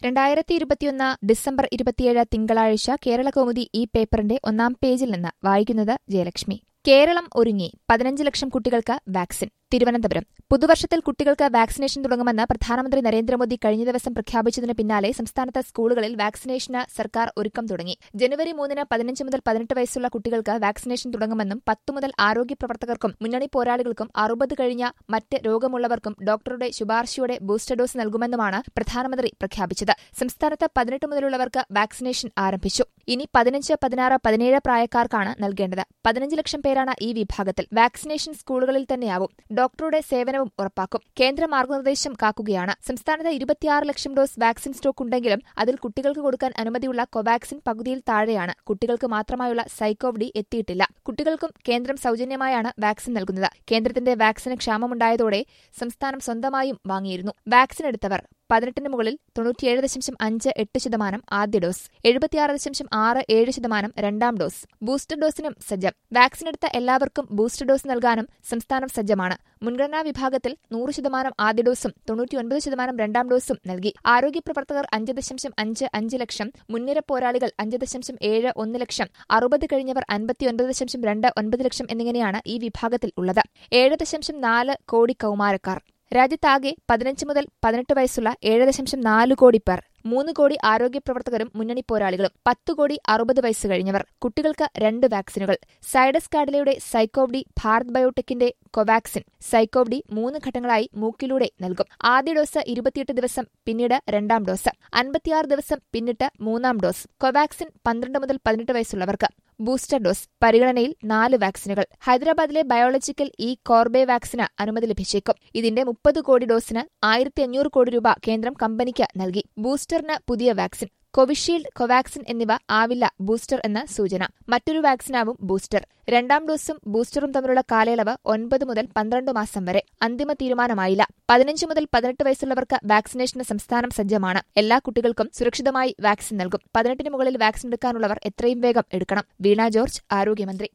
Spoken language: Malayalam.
രണ്ടായിരത്തി ഇരുപത്തിയൊന്ന് ഡിസംബർ ഇരുപത്തിയേഴ് തിങ്കളാഴ്ച കേരള കൗമുദി ഈ പേപ്പറിന്റെ ഒന്നാം പേജിൽ നിന്ന് വായിക്കുന്നത് ജയലക്ഷ്മി കേരളം ഒരുങ്ങി പതിനഞ്ച് ലക്ഷം കുട്ടികൾക്ക് വാക്സിൻ തിരുവനന്തപുരം പുതുവർഷത്തിൽ കുട്ടികൾക്ക് വാക്സിനേഷൻ തുടങ്ങുമെന്ന് പ്രധാനമന്ത്രി നരേന്ദ്രമോദി കഴിഞ്ഞ ദിവസം പ്രഖ്യാപിച്ചതിന് പിന്നാലെ സംസ്ഥാനത്ത് സ്കൂളുകളിൽ വാക്സിനേഷന് സർക്കാർ ഒരുക്കം തുടങ്ങി ജനുവരി മൂന്നിന് പതിനഞ്ച് മുതൽ പതിനെട്ട് വയസ്സുള്ള കുട്ടികൾക്ക് വാക്സിനേഷൻ തുടങ്ങുമെന്നും പത്തു മുതൽ ആരോഗ്യ പ്രവർത്തകർക്കും മുന്നണി പോരാളികൾക്കും അറുപത് കഴിഞ്ഞ മറ്റ് രോഗമുള്ളവർക്കും ഡോക്ടറുടെ ശുപാർശയോടെ ബൂസ്റ്റർ ഡോസ് നൽകുമെന്നുമാണ് പ്രധാനമന്ത്രി പ്രഖ്യാപിച്ചത് സംസ്ഥാനത്ത് പതിനെട്ട് മുതലുള്ളവർക്ക് വാക്സിനേഷൻ ആരംഭിച്ചു ഇനി പതിനഞ്ച് പതിനാറ് പതിനേഴ് പ്രായക്കാർക്കാണ് നൽകേണ്ടത് പതിനഞ്ച് ലക്ഷം പേരാണ് ഈ വിഭാഗത്തിൽ വാക്സിനേഷൻ സ്കൂളുകളിൽ തന്നെയാവും ഡോക്ടറുടെ സേവനവും ഉറപ്പാക്കും കേന്ദ്ര മാർഗനിർദ്ദേശം കാക്കുകയാണ് സംസ്ഥാനത്ത് ഇരുപത്തിയാറ് ലക്ഷം ഡോസ് വാക്സിൻ സ്റ്റോക്ക് ഉണ്ടെങ്കിലും അതിൽ കുട്ടികൾക്ക് കൊടുക്കാൻ അനുമതിയുള്ള കൊവാക്സിൻ പകുതിയിൽ താഴെയാണ് കുട്ടികൾക്ക് മാത്രമായുള്ള സൈക്കോവ്ഡി എത്തിയിട്ടില്ല കുട്ടികൾക്കും കേന്ദ്രം സൌജന്യമായാണ് വാക്സിൻ നൽകുന്നത് കേന്ദ്രത്തിന്റെ വാക്സിന് ക്ഷാമമുണ്ടായതോടെ സംസ്ഥാനം സ്വന്തമായും വാങ്ങിയിരുന്നു വാക്സിൻ എടുത്തവർ പതിനെട്ടിന് മുകളിൽ തൊണ്ണൂറ്റിയേഴ് ദശാംശം അഞ്ച് എട്ട് ശതമാനം ആദ്യ ഡോസ് എഴുപത്തിയാറ് ദശാംശം ആറ് ഏഴ് ശതമാനം രണ്ടാം ഡോസ് ബൂസ്റ്റർ ഡോസിനും സജ്ജം വാക്സിൻ എടുത്ത എല്ലാവർക്കും ബൂസ്റ്റർ ഡോസ് നൽകാനും സംസ്ഥാനം സജ്ജമാണ് മുൻഗണനാ വിഭാഗത്തിൽ നൂറ് ശതമാനം ആദ്യ ഡോസും തൊണ്ണൂറ്റിയൊൻപത് ശതമാനം രണ്ടാം ഡോസും നൽകി ആരോഗ്യ പ്രവർത്തകർ അഞ്ച് ദശാംശം അഞ്ച് അഞ്ച് ലക്ഷം മുൻനിര പോരാളികൾ അഞ്ച് ദശാംശം ഏഴ് ഒന്ന് ലക്ഷം അറുപത് കഴിഞ്ഞവർ അൻപത്തിയൊൻപത് ദശാംശം രണ്ട് ഒൻപത് ലക്ഷം എന്നിങ്ങനെയാണ് ഈ വിഭാഗത്തിൽ ഉള്ളത് ഏഴ് ദശാംശം നാല് കോടി കൌമാരക്കാർ രാജ്യത്താകെ പതിനഞ്ച് മുതൽ പതിനെട്ട് വയസ്സുള്ള ഏഴ് ദശാംശം നാല് കോടി പേർ മൂന്ന് കോടി ആരോഗ്യ പ്രവർത്തകരും മുന്നണി പോരാളികളും പത്ത് കോടി അറുപത് വയസ്സ് കഴിഞ്ഞവർ കുട്ടികൾക്ക് രണ്ട് വാക്സിനുകൾ സൈഡസ് കാഡിലയുടെ സൈക്കോവ്ഡി ഭാരത് ബയോടെക്കിന്റെ കൊവാക്സിൻ സൈക്കോവ്ഡി മൂന്ന് ഘട്ടങ്ങളായി മൂക്കിലൂടെ നൽകും ആദ്യ ഡോസ് ഇരുപത്തിയെട്ട് ദിവസം പിന്നീട് രണ്ടാം ഡോസ് അൻപത്തിയാറ് ദിവസം പിന്നിട്ട് മൂന്നാം ഡോസ് കൊവാക്സിൻ പന്ത്രണ്ട് മുതൽ പതിനെട്ട് വയസ്സുള്ളവർക്ക് ബൂസ്റ്റർ ഡോസ് പരിഗണനയിൽ നാല് വാക്സിനുകൾ ഹൈദരാബാദിലെ ബയോളജിക്കൽ ഇ കോർബെ വാക്സിന് അനുമതി ലഭിച്ചേക്കും ഇതിന്റെ മുപ്പത് കോടി ഡോസിന് ആയിരത്തി അഞ്ഞൂറ് കോടി രൂപ കേന്ദ്രം കമ്പനിക്ക് നൽകി ബൂസ്റ്ററിന് പുതിയ വാക്സിൻ കോവിഷീൽഡ് കൊവാക്സിൻ എന്നിവ ആവില്ല ബൂസ്റ്റർ എന്ന സൂചന മറ്റൊരു വാക്സിനാവും ബൂസ്റ്റർ രണ്ടാം ഡോസും ബൂസ്റ്ററും തമ്മിലുള്ള കാലയളവ് ഒൻപത് മുതൽ പന്ത്രണ്ട് മാസം വരെ അന്തിമ തീരുമാനമായില്ല പതിനഞ്ച് മുതൽ പതിനെട്ട് വയസ്സുള്ളവർക്ക് വാക്സിനേഷന് സംസ്ഥാനം സജ്ജമാണ് എല്ലാ കുട്ടികൾക്കും സുരക്ഷിതമായി വാക്സിൻ നൽകും പതിനെട്ടിന് മുകളിൽ വാക്സിൻ എടുക്കാനുള്ളവർ എത്രയും വേഗം എടുക്കണം വീണ ജോർജ് ആരോഗ്യമന്ത്രി